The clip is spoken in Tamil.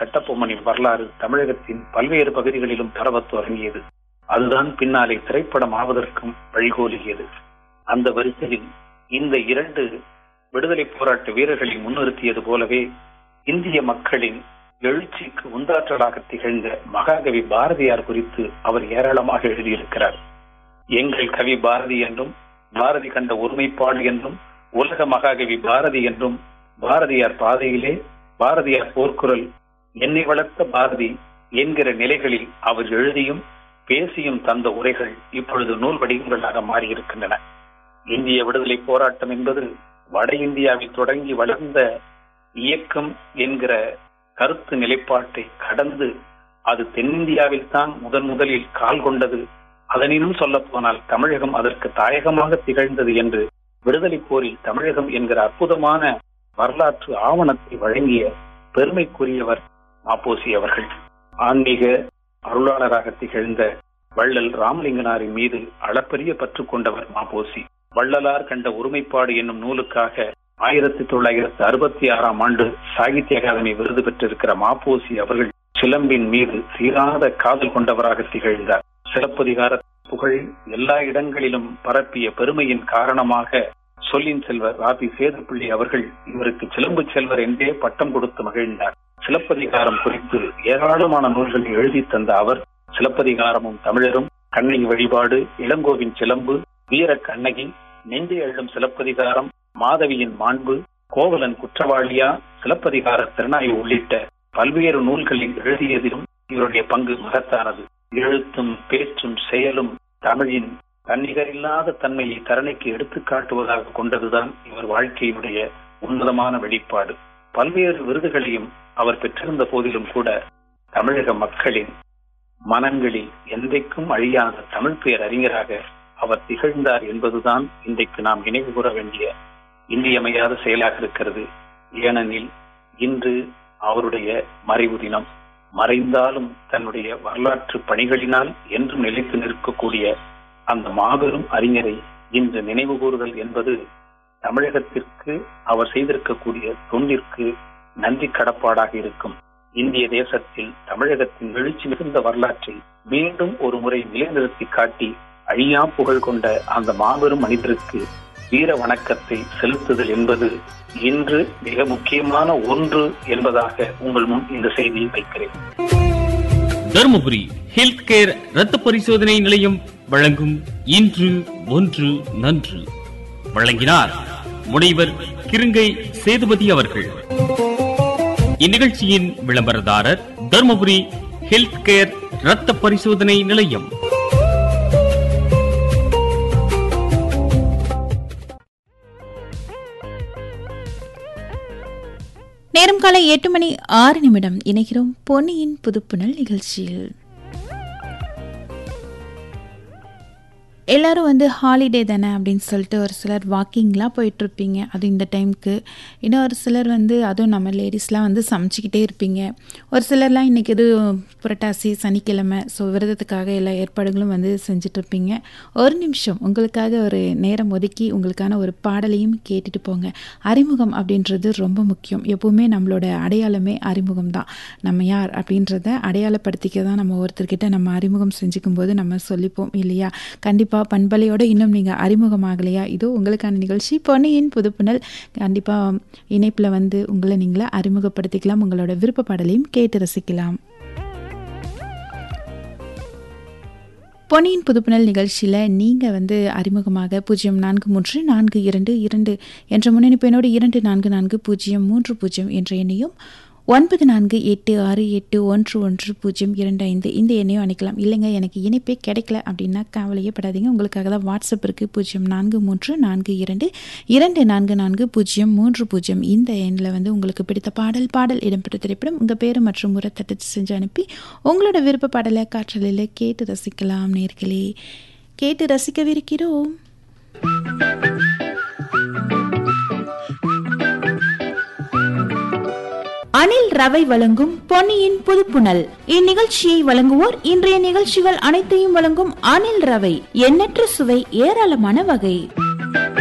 கட்டபொம்மனின் வரலாறு தமிழகத்தின் பல்வேறு பகுதிகளிலும் பரவத் தொடங்கியது அதுதான் பின்னாலே திரைப்படம் ஆவதற்கும் வழிகோலியது அந்த வரிசையில் இந்த இரண்டு விடுதலை போராட்ட வீரர்களை முன்னிறுத்தியது போலவே இந்திய மக்களின் எழுச்சிக்கு உந்தாற்றலாக திகழ்ந்த மகாகவி பாரதியார் குறித்து அவர் ஏராளமாக எழுதியிருக்கிறார் எங்கள் கவி பாரதி என்றும் பாரதி கண்ட ஒருமைப்பாடு என்றும் உலக மகாகவி பாரதி என்றும் பாரதியார் பாதையிலே பாரதியார் போர்க்குரல் என்னை வளர்த்த பாரதி என்கிற நிலைகளில் அவர் எழுதியும் பேசியும் தந்த உரைகள் இப்பொழுது நூல் வடிவங்களாக மாறியிருக்கின்றன இந்திய விடுதலை போராட்டம் என்பது வட இந்தியாவில் தொடங்கி வளர்ந்த இயக்கம் என்கிற கருத்து நிலைப்பாட்டை கடந்து அது தென்னிந்தியாவில் தான் முதன் முதலில் கால் கொண்டது அதனினும் சொல்ல போனால் தமிழகம் அதற்கு தாயகமாக திகழ்ந்தது என்று விடுதலை போரில் தமிழகம் என்கிற அற்புதமான வரலாற்று ஆவணத்தை வழங்கிய பெருமைக்குரியவர் மாப்போசி அவர்கள் ஆன்மீக அருளாளராக திகழ்ந்த வள்ளல் ராமலிங்கனாரின் மீது அளப்பரிய பற்று கொண்டவர் மாப்போசி வள்ளலார் கண்ட ஒருமைப்பாடு என்னும் நூலுக்காக ஆயிரத்தி தொள்ளாயிரத்தி அறுபத்தி ஆறாம் ஆண்டு சாகித்ய அகாதமி விருது பெற்றிருக்கிற மாப்போசி அவர்கள் சிலம்பின் மீது தீராத காதல் கொண்டவராக திகழ்ந்தார் சிலப்பதிகார புகழ் எல்லா இடங்களிலும் பரப்பிய பெருமையின் காரணமாக சொல்லின் செல்வர் ராபி சேதுப்பிள்ளி அவர்கள் இவருக்கு சிலம்பு செல்வர் என்றே பட்டம் கொடுத்து மகிழ்ந்தார் சிலப்பதிகாரம் குறித்து ஏராளமான நூல்களை எழுதி தந்த அவர் சிலப்பதிகாரமும் தமிழரும் கண்ணகி வழிபாடு இளங்கோவின் சிலம்பு வீர கண்ணகி நெஞ்சை எழும் சிலப்பதிகாரம் மாதவியின் மாண்பு கோவலன் குற்றவாளியா சிலப்பதிகார திறனாய்வு உள்ளிட்ட பல்வேறு நூல்களில் எழுதியதிலும் இவருடைய பங்கு மகத்தானது எழுத்தும் பேச்சும் செயலும் தமிழின் தன்னிகரில்லாத தன்மையை கரணைக்கு எடுத்து காட்டுவதாக கொண்டதுதான் இவர் வாழ்க்கையினுடைய உன்னதமான வெளிப்பாடு பல்வேறு விருதுகளையும் அவர் பெற்றிருந்த போதிலும் கூட தமிழக மக்களின் மனங்களில் என்றைக்கும் அழியாத தமிழ் பேர் அறிஞராக அவர் திகழ்ந்தார் என்பதுதான் இன்றைக்கு நாம் நினைவு கூற வேண்டிய இன்றியமையாத செயலாக இருக்கிறது ஏனெனில் இன்று அவருடைய மறைவு தினம் மறைந்தாலும் தன்னுடைய வரலாற்று பணிகளினால் என்றும் நிலைத்து நிற்கக்கூடிய அந்த மாபெரும் அறிஞரை இன்று நினைவு கூறுதல் என்பது தமிழகத்திற்கு அவர் செய்திருக்கக்கூடிய தொண்டிற்கு நன்றி கடப்பாடாக இருக்கும் இந்திய தேசத்தில் தமிழகத்தின் எழுச்சி மிகுந்த வரலாற்றை மீண்டும் ஒரு முறை நிலைநிறுத்தி காட்டி அழியா புகழ் கொண்ட அந்த மாபெரும் மனிதருக்கு வீர வணக்கத்தை செலுத்துதல் என்பது இன்று மிக முக்கியமான ஒன்று என்பதாக உங்கள் முன் இந்த செய்தியை வைக்கிறேன் தருமபுரி ஹெல்த் கேர் ரத்த பரிசோதனை நிலையம் வழங்கும் இன்று ஒன்று நன்று வழங்கினார் முனைவர் கிருங்கை சேதுபதி அவர்கள் இந்நிகழ்ச்சியின் விளம்பரதாரர் தருமபுரி ஹெல்த் கேர் ரத்த பரிசோதனை நிலையம் நேரம் காலை எட்டு மணி ஆறு நிமிடம் இணைகிறோம் பொன்னியின் புதுப்புணல் நிகழ்ச்சியில் எல்லாரும் வந்து ஹாலிடே தானே அப்படின்னு சொல்லிட்டு ஒரு சிலர் வாக்கிங்லாம் போயிட்டுருப்பீங்க அது இந்த டைமுக்கு இன்னும் ஒரு சிலர் வந்து அதுவும் நம்ம லேடிஸ்லாம் வந்து சமைச்சிக்கிட்டே இருப்பீங்க ஒரு சிலர்லாம் இன்றைக்கி இது புரட்டாசி சனிக்கிழமை ஸோ விரதத்துக்காக எல்லா ஏற்பாடுகளும் வந்து செஞ்சிட்ருப்பீங்க ஒரு நிமிஷம் உங்களுக்காக ஒரு நேரம் ஒதுக்கி உங்களுக்கான ஒரு பாடலையும் கேட்டுட்டு போங்க அறிமுகம் அப்படின்றது ரொம்ப முக்கியம் எப்பவுமே நம்மளோட அடையாளமே அறிமுகம் தான் நம்ம யார் அப்படின்றத அடையாளப்படுத்திக்க தான் நம்ம ஒருத்தர்கிட்ட நம்ம அறிமுகம் செஞ்சுக்கும் போது நம்ம சொல்லிப்போம் இல்லையா கண்டிப்பாக பண்பலையோடு இன்னும் நீங்கள் அறிமுகமாகலையா இதோ உங்களுக்கான நிகழ்ச்சி பொன்னியின் புதுப்புணல் கண்டிப்பாக இணைப்பில் வந்து உங்களை நீங்களே அறிமுகப்படுத்திக்கலாம் உங்களோட விருப்ப பாடலையும் கேட்டு ரசிக்கலாம் பொன்னியின் புதுப்புணல் நிகழ்ச்சியில் நீங்கள் வந்து அறிமுகமாக பூஜ்ஜியம் நான்கு மூன்று நான்கு இரண்டு இரண்டு என்ற முன்னணிப்பெண்ணோடு இரண்டு நான்கு நான்கு பூஜ்ஜியம் மூன்று பூஜ்ஜியம் என்ற எண்ணையும் ஒன்பது நான்கு எட்டு ஆறு எட்டு ஒன்று ஒன்று பூஜ்ஜியம் இரண்டு ஐந்து இந்த எண்ணையும் அனுப்பலாம் இல்லைங்க எனக்கு இணைப்பே கிடைக்கல அப்படின்னா கவலையே படாதீங்க உங்களுக்காக தான் வாட்ஸ்அப் இருக்குது பூஜ்ஜியம் நான்கு மூன்று நான்கு இரண்டு இரண்டு நான்கு நான்கு பூஜ்ஜியம் மூன்று பூஜ்ஜியம் இந்த எண்ணில் வந்து உங்களுக்கு பிடித்த பாடல் பாடல் இடம்பெற்ற திரைப்படம் உங்கள் பேர் மற்றும் முறை தட்டச்சு செஞ்சு அனுப்பி உங்களோட விருப்ப பாடலை காற்றலில் கேட்டு ரசிக்கலாம் நேர்களே கேட்டு ரசிக்கவிருக்கிறோம் அனில் ரவை வழங்கும் பொன்னியின் புதுப்புணல் இந்நிகழ்ச்சியை வழங்குவோர் இன்றைய நிகழ்ச்சிகள் அனைத்தையும் வழங்கும் அனில் ரவை எண்ணற்ற சுவை ஏராளமான வகை